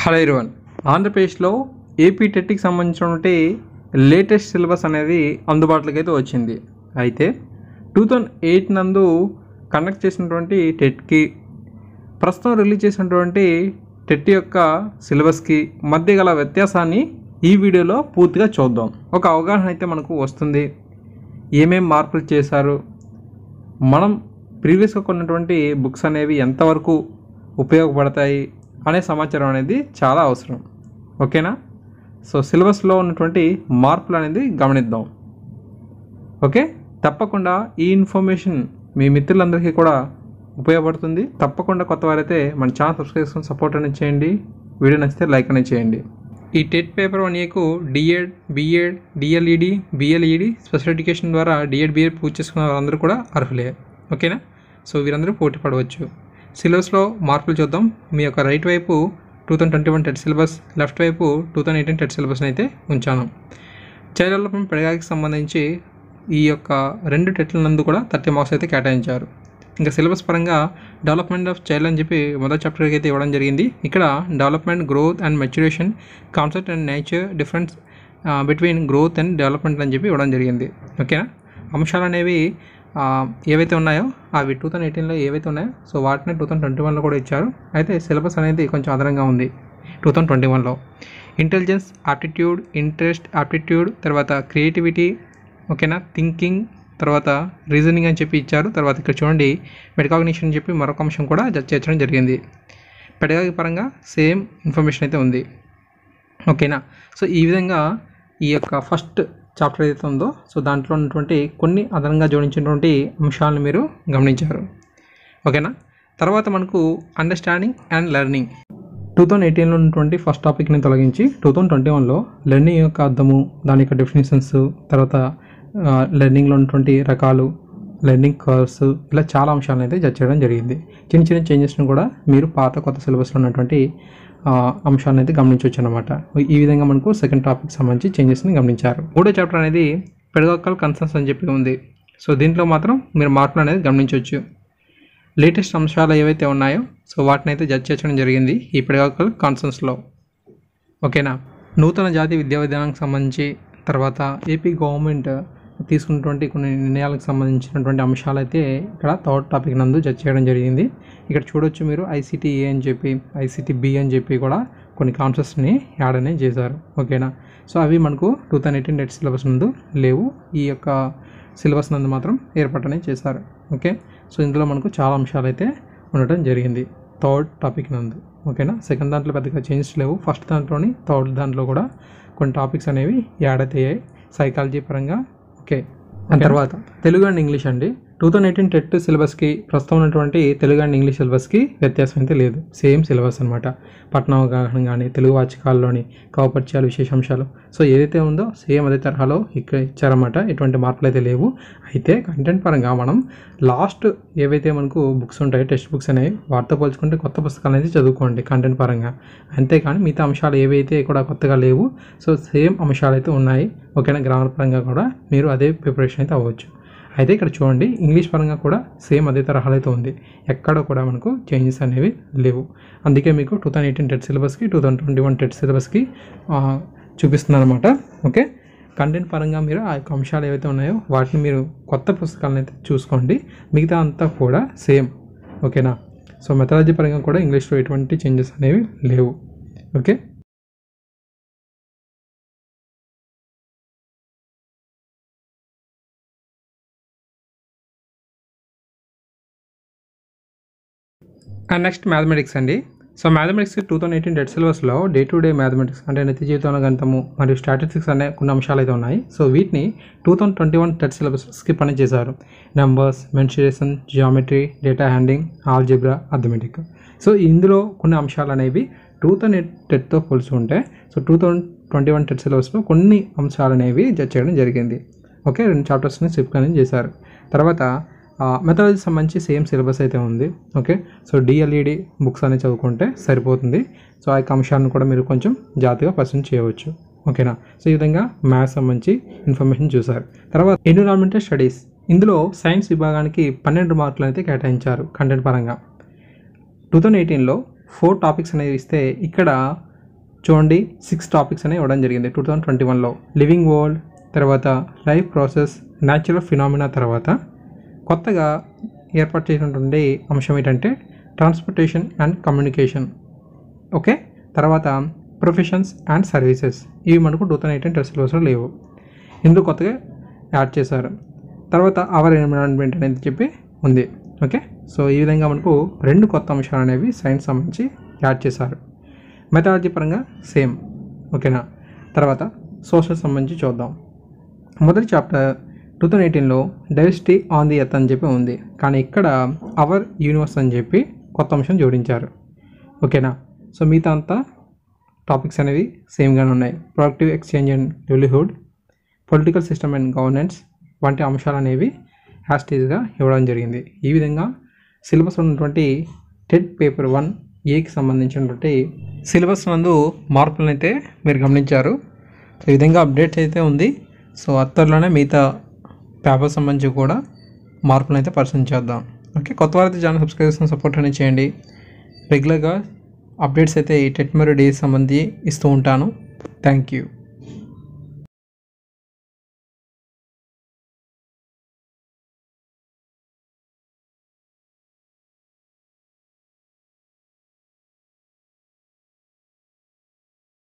hello ఇరువన్ ఆంధ్రప్రదేశ్లో AP టెట్కి సంబంధించినటువంటి latest syllabus అనేది అందుబాటులోకి అయితే వచ్చింది అయితే టూ థౌజండ్ ఎయిట్ నందు కండక్ట్ చేసినటువంటి టెట్కి ప్రస్తుతం రిలీజ్ చేసినటువంటి టెట్ యొక్క సిలబస్కి మధ్య గల వ్యత్యాసాన్ని ఈ వీడియోలో పూర్తిగా చూద్దాం ఒక అవగాహన అయితే మనకు వస్తుంది ఏమేం మార్పులు చేశారు మనం ప్రీవియస్గా కొన్నటువంటి బుక్స్ అనేవి ఎంతవరకు ఉపయోగపడతాయి అనే సమాచారం అనేది చాలా అవసరం ఓకేనా సో సిలబస్లో ఉన్నటువంటి మార్పులు అనేది గమనిద్దాం ఓకే తప్పకుండా ఈ ఇన్ఫర్మేషన్ మీ మిత్రులందరికీ కూడా ఉపయోగపడుతుంది తప్పకుండా కొత్త వారైతే మన ఛానల్ సబ్స్క్రైబ్ చేసుకొని సపోర్ట్ అనేది చేయండి వీడియో నచ్చితే లైక్ అనేది చేయండి ఈ టెట్ పేపర్ వన్ ఇయర్కు D Ed B Ed D El Ed B El Ed special education ద్వారా డిఎడ్ బిఎడ్ పూర్తి చేసుకున్న వారందరూ కూడా అర్హులే ఓకేనా సో వీరందరూ పోటీ పడవచ్చు సిలబస్లో మార్పులు చూద్దాం మీ యొక్క రైట్ వైపు two thousand twenty one TET syllabus left వైపు టూ థౌసండ్ ఎయిటీన్ టెట్ సిలబస్ని అయితే ఉంచాను చైల్డ్ డెవలప్మెంట్ పెడగాకి సంబంధించి ఈ యొక్క రెండు టెట్ల నందు కూడా థర్టీ మార్క్స్ అయితే కేటాయించారు ఇంకా సిలబస్ పరంగా డెవలప్మెంట్ ఆఫ్ చైల్డ్ అని చెప్పి మొదటి చాప్టర్కి అయితే ఇవ్వడం జరిగింది ఇక్కడ development growth and maturation concept and nature difference between growth and development అని చెప్పి ఇవ్వడం జరిగింది ఓకేనా అంశాలు అనేవి ఆ, ఏవైతే ఉన్నాయో అవి టూ థౌసండ్ ఎయిటీన్లో ఏవైతే ఉన్నాయో సో వాటిని టూ థౌసండ్ ట్వంటీ వన్లో కూడా ఇచ్చారు అయితే సిలబస్ అనేది కొంచెం అదనంగా ఉంది టూ థౌసండ్ ట్వంటీ వన్లో ఇంటెలిజెన్స్ ఆప్టిట్యూడ్ ఇంట్రెస్ట్ ఆప్టిట్యూడ్ తర్వాత క్రియేటివిటీ ఓకేనా థింకింగ్ తర్వాత రీజనింగ్ అని చెప్పి ఇచ్చారు తర్వాత ఇక్కడ చూడండి మెడికాగ్నిషన్ అని చెప్పి మరొక అంశం కూడా జ- చేర్చడం జరిగింది పెడగాగి పరంగా సేమ్ ఇన్ఫర్మేషన్ అయితే ఉంది ఓకేనా సో ఈ విధంగా ఈ యొక్క ఫస్ట్ చాప్టర్ ఏదైతే ఉందో సో దాంట్లో ఉన్నటువంటి కొన్ని అదనంగా జోడించినటువంటి అంశాలను మీరు గమనించారు ఓకేనా తర్వాత మనకు understanding and learning two thousand ఎయిటీన్లో ఉన్నటువంటి ఫస్ట్ టాపిక్ని తొలగించి టూ థౌజండ్ ట్వంటీ వన్లో లెర్నింగ్ యొక్క అర్థము దాని యొక్క డెఫినేషన్స్ తర్వాత లెర్నింగ్లో ఉన్నటువంటి రకాలు లెర్నింగ్ కర్వ్స్ ఇలా చాలా అంశాలను అయితే జడ్జ్ చేయడం జరిగింది చిన్న చిన్న చేంజెస్ని కూడా మీరు పాత కొత్త సిలబస్లో ఉన్నటువంటి ఆ, అంశాలను అయితే గమనించవచ్చు అనమాట ఈ విధంగా మనకు సెకండ్ టాపిక్ సంబంధించి చేంజెస్ని గమనించారు మూడో చాప్టర్ అనేది పెడగాకల్ కన్సర్న్స్ అని చెప్పి ఉంది సో దీంట్లో మాత్రం మీరు మార్పులు అనేది గమనించవచ్చు లేటెస్ట్ అంశాలు ఏవైతే ఉన్నాయో సో వాటిని అయితే జడ్జ్ చేయడం జరిగింది ఈ పెడగాకల్ కాన్సర్న్స్లో ఓకేనా నూతన జాతీయ విద్యా విధానానికి సంబంధించి తర్వాత ఏపీ గవర్నమెంట్ తీసుకున్నటువంటి కొన్ని నిర్ణయాలకు సంబంధించినటువంటి అంశాలు అయితే ఇక్కడ థర్డ్ టాపిక్ నందు జడ్జ్ చేయడం జరిగింది ఇక్కడ చూడొచ్చు మీరు ఐసీటీ ఏ అని చెప్పి ఐసీటీ బి అని చెప్పి కూడా కొన్ని కాన్సెప్ట్స్ని యాడ్ అనేది చేశారు ఓకేనా సో అవి మనకు two thousand eighteen TET syllabus నందు లేవు ఈ యొక్క సిలబస్ నందు మాత్రం ఏర్పాటనే చేశారు ఓకే సో ఇందులో మనకు చాలా అంశాలు అయితే ఉండటం జరిగింది థర్డ్ టాపిక్ నందు ఓకేనా సెకండ్ దాంట్లో పెద్దగా చేంజెస్ లేవు ఫస్ట్ దాంట్లోని థర్డ్ దాంట్లో కూడా కొన్ని టాపిక్స్ అనేవి యాడ్ అవుతాయి సైకాలజీ పరంగా ఓకే అండ్ తర్వాత తెలుగు అండ్ ఇంగ్లీష్ అండి టూ థౌసండ్ ఎయిటీన్ టెట్ సిలబస్కి ప్రస్తుతం ఉన్నటువంటి తెలుగు అండ్ ఇంగ్లీష్ సిలబస్కి వ్యత్యాసం అయితే లేదు సేమ్ సిలబస్ అనమాట పట్నం అవగాహన కానీ తెలుగు వాచకాల్లోని కవపరిచయాలు విశేషాంశాలు సో ఏదైతే ఉందో సేమ్ అదే తరహాలో ఇక్కడ ఇచ్చారన్నమాట ఎటువంటి మార్పులు అయితే లేవు అయితే కంటెంట్ పరంగా మనం లాస్ట్ ఏవైతే మనకు బుక్స్ ఉంటాయో టెక్స్ట్ బుక్స్ అనేవి వాటితో పోల్చుకుంటే కొత్త పుస్తకాలు అనేది చదువుకోండి కంటెంట్ పరంగా అంతేకాని మిగతా అంశాలు ఏవైతే కూడా కొత్తగా లేవు సో సేమ్ అంశాలు అయితే ఉన్నాయి ఓకేనా గ్రామర్ పరంగా కూడా మీరు అదే ప్రిపరేషన్ అయితే అవ్వచ్చు అయితే ఇక్కడ చూడండి ఇంగ్లీష్ పరంగా కూడా సేమ్ అదే తరహాలో అయితే ఉంది ఎక్కడ కూడా మనకు చేంజెస్ అనేవి లేవు అందుకే మీకు టూ థౌసండ్ ఎయిటీన్ టెట్ సిలబస్కి two thousand twenty one TET సిలబస్కి చూపిస్తున్నాను అనమాట ఓకే కంటెంట్ పరంగా మీరు ఆ యొక్క అంశాలు ఏవైతే ఉన్నాయో వాటిని మీరు కొత్త పుస్తకాలను అయితే చూసుకోండి మిగతా అంతా కూడా సేమ్ ఓకేనా సో మెథడాలజీ పరంగా కూడా ఇంగ్లీష్లో ఎటువంటి చేంజెస్ అనేవి లేవు ఓకే అండ్ నెక్స్ట్ మ్యాథమెటిక్స్ అండి so mathematics two thousand eighteen TET సిలబస్లో డే టు డే మ్యాథమెటిక్స్ అంటే నిత్య జీవితంలో గణితము మరియు స్టాటిస్టిక్స్ అనే కొన్ని అంశాలు అయితే ఉన్నాయి సో వీటిని two thousand twenty one TET syllabus skip అనేది చేశారు numbers mensuration geometry data handling algebra arithmetic so ఇందులో కొన్ని అంశాలు అనేవి టూ థౌసండ్ ఎయిట్ టెట్తో పోల్చుకుంటే so two thousand twenty one TET సిలబస్లో కొన్ని అంశాలు అనేవి జడ్జ్ చేయడం జరిగింది ఓకే రెండు చాప్టర్స్ని స్కిప్ అనేది చేశారు తర్వాత మెథడాలజీ సంబంధించి సేమ్ సిలబస్ అయితే ఉంది ఓకే సో డిఎల్ఈడి బుక్స్ అనేది చదువుకుంటే సరిపోతుంది సో ఆ యొక్క అంశాలను కూడా మీరు కొంచెం జాగ్రత్తగా పర్సన్ చేయవచ్చు ఓకేనా సో ఈ విధంగా మ్యాథ్స్ సంబంధించి ఇన్ఫర్మేషన్ చూసారు తర్వాత ఎన్విరాన్మెంటల్ స్టడీస్ ఇందులో సైన్స్ విభాగానికి పన్నెండు మార్కులు అయితే కేటాయించారు కంటెంట్ పరంగా టూ థౌజండ్ ఎయిటీన్లో ఫోర్ టాపిక్స్ అనేవి ఇస్తే ఇక్కడ చూడండి సిక్స్ టాపిక్స్ అనేవి ఇవ్వడం జరిగింది టూ థౌజండ్ ట్వంటీ వన్లో లివింగ్ వరల్డ్ తర్వాత లైఫ్ ప్రాసెస్ న్యాచురల్ ఫినామినా తర్వాత కొత్తగా ఏర్పాటు చేసినటువంటి అంశం ఏంటంటే ట్రాన్స్పోర్టేషన్ అండ్ కమ్యూనికేషన్ ఓకే తర్వాత ప్రొఫెషన్స్ అండ్ సర్వీసెస్ ఇవి మనకు టూ థౌజండ్ ఎయిటీన్ టెస్ట్ సిలబస్లో లేవు ఇందుకు కొత్తగా యాడ్ చేశారు తర్వాత అవర్ ఎన్విరాన్మెంట్ అనేది చెప్పి ఉంది ఓకే సో ఈ విధంగా మనకు రెండు కొత్త అంశాలు అనేవి సైన్స్ సంబంధించి యాడ్ చేశారు మెథడాలజీ పరంగా సేమ్ ఓకేనా తర్వాత సోషల్ సంబంధించి చూద్దాం మొదటి చాప్టర్ టూ థౌజండ్ ఎయిటీన్లో డైవర్సిటీ ఆన్ ది ఎర్త్ అని చెప్పి ఉంది కానీ ఇక్కడ అవర్ యూనివర్స్ అని చెప్పి కొత్త అంశం జోడించారు ఓకేనా సో మిగతా అంతా టాపిక్స్ అనేవి సేమ్గానే ఉన్నాయి productive exchange and livelihood political system and governance వంటి అంశాలు అనేవి హ్యాస్టేజ్గా ఇవ్వడం జరిగింది ఈ విధంగా సిలబస్ ఉన్నటువంటి టెట్ పేపర్ వన్ ఏకి సంబంధించినటువంటి సిలబస్ నందు మార్పులను అయితే మీరు గమనించారు సో ఈ విధంగా అప్డేట్ అయితే ఉంది సో అత్తర్లోనే మిగతా పేపర్ సంబంధించి కూడా మార్పులను అయితే పరిశీలించేద్దాం ఓకే కొత్త వారైతే ఛానల్ సబ్స్క్రైబ్ చేసుకుని సపోర్ట్ అనేది చేయండి రెగ్యులర్గా అప్డేట్స్ అయితే ఈ టెట్ మరియు డేస్ సంబంధించి ఇస్తూ ఉంటాను థ్యాంక్ యూ